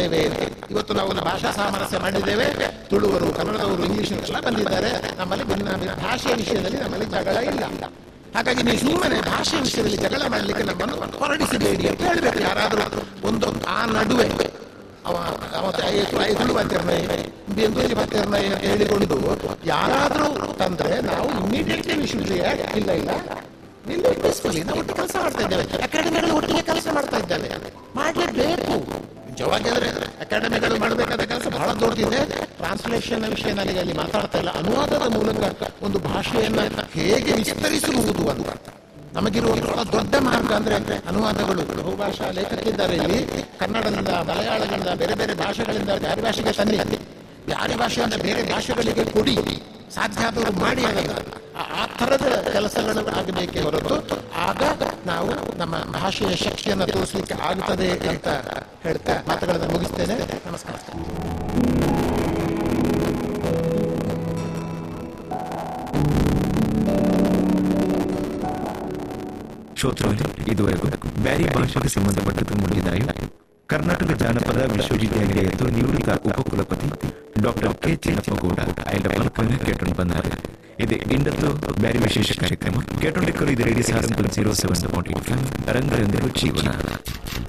ಬಂದಿದ್ದೇವೆ ಅಂತ. ಇವತ್ತು ನಾವು ಒಂದು ಭಾಷಾ ಸಾಮರಸ್ಯ ಮಾಡಿದ್ದೇವೆ ತುಳುವರು ಕನ್ನಡದವರು ಇಂಗ್ಲಿಷ್ ಎಲ್ಲ ಬಂದಿದ್ದಾರೆ ನಮ್ಮಲ್ಲಿ ಭಿನ್ನ ಭಿನ್ನ ಭಾಷೆಯ ವಿಷಯದಲ್ಲಿ ನಮ್ಮಲ್ಲಿ ಜಗಳ ಇಲ್ಲ ಹಾಗಾಗಿ ನೀವು ಸುಮ್ಮನೆ ಭಾಷೆ ವಿಷಯದಲ್ಲಿ ಜಗಳ ಮಾಡಲಿಕ್ಕೆ ನಮ್ಮನ್ನು ಹೊರಡಿಸಬೇಡಿ ಅಂತ ಹೇಳಬೇಕು ಯಾರಾದರೂ ಒಂದು ಆ ನಡುವೆ ಅವ ಅವತ್ತು ಐದು ಐದು ಬರ್ತಿರ್ನೈ ಬೆಂದೂರಿ ಬರ್ತಿರ್ನೈ ಅಂತ ಹೇಳಿಕೊಂಡು ಯಾರಾದರೂ ತಂದ್ರೆ ನಾವು ಇಮಿಡಿಯೇಟ್ಲಿ ವಿಶ್ವ ಇಲ್ಲ ಇಲ್ಲ ನಿಲ್ಲಿ ಪೀಸ್ಫುಲಿ ನಾವು ಒಟ್ಟು ಕೆಲಸ ಮಾಡ್ತಾ ಇದ್ದೇವೆ ಅಕಾಡೆಮಿಗಳು ಒಟ್ಟಿಗೆ ಕೆಲಸ ಮಾಡ್ತಾ ಇದ್ದಾವೆ ಮಾಡಲೇಬೇಕು ನಿಜವಾಗಿ ಅಂದ್ರೆ ಅಕಾಡೆಮಿಗಳು ಮಾಡಬೇಕಾದ ಕೆಲಸ ಬಹಳ ದೊಡ್ಡದಿದೆ ಟ್ರಾನ್ಸ್ಲೇಷನ್ ವಿಷಯ ನನಗೆ ಅಲ್ಲಿ ಮಾತಾಡ್ತಾ ಇಲ್ಲ ಅನುವಾದದ ಮೂಲಕ ಒಂದು ಭಾಷೆಯನ್ನ ಹೇಗೆ ವಿಸ್ತರಿಸುವುದು ಅಂತ ನಮಗಿರುವ ಬಹಳ ದೊಡ್ಡ ಮಾರ್ಗ ಅಂದ್ರೆ ಅನುವಾದಗಳು ಬಹುಭಾಷಾ ಲೇಖಕಿದ್ದಾರೆ ಇಲ್ಲಿ ಕನ್ನಡದಿಂದ ಮಲಯಾಳದಿಂದ ಬೇರೆ ಬೇರೆ ಭಾಷೆಗಳಿಂದ ಬೇರೆ ಭಾಷೆಗೆ ತನ್ನಿ ಬೇರೆ ಭಾಷೆಯಿಂದ ಬೇರೆ ಭಾಷೆಗಳಿಗೆ ಕೊಡಿ ಸಾಧ್ಯ ಆದವರು ಮಾಡಿ ಅದನ್ನ ಆ- ಆ ಥರದ ಕೆಲಸಗಳು ಆಗಬೇಕೇ ಹೊರತು ಆಗ ನಾವು ನಮ್ಮ ಭಾಷೆಯ ಶಕ್ತಿಯನ್ನು ತೋರಿಸಲಿಕ್ಕೆ ಆಗುತ್ತದೆ ಅಂತ ಹೇಳ್ತಾ ಮಾತುಗಳನ್ನು ಮುಗಿಸ್ತೇನೆ ನಮಸ್ಕಾರ ಶ್ರೋತೃಗಳೇ ಇದುವರೆಗೂ ಬ್ಯಾರಿ ಭಾಷೆಗೆ ಸಂಬಂಧಪಟ್ಟದ್ದು ಮುಗಿದಾಯು ಕರ್ನಾಟಕ ಜಾನಪದ ವಿಶ್ವವಿದ್ಯಾನಿಲಯದ ನಿವೃತ್ತ ಉಪಕುಲಪತಿ ಡಾಕ್ಟರ್ ಕೆ ಚಿನ್ನಪ್ಪಗೌಡ ಆಯ್ದ ಪಲಕವನ್ನು ಕೇಟೊಂಡು ಬಂದರು ಇದು ಇಂಡತ್ತು ಬ್ಯಾರಿ ವಿಶೇಷ ಕಾರ್ಯಕ್ರಮ ಕೇಟೊಂಡಿಕ್ಕರು ಇದು ರೇಡಿಯೋ ಸಾರಂಪಲ್ ಜೀರೋ ಸೆವೆನ್ ಪಾಯಿಂಟ್ ರಂಗರಂಗರು ಜೀವನ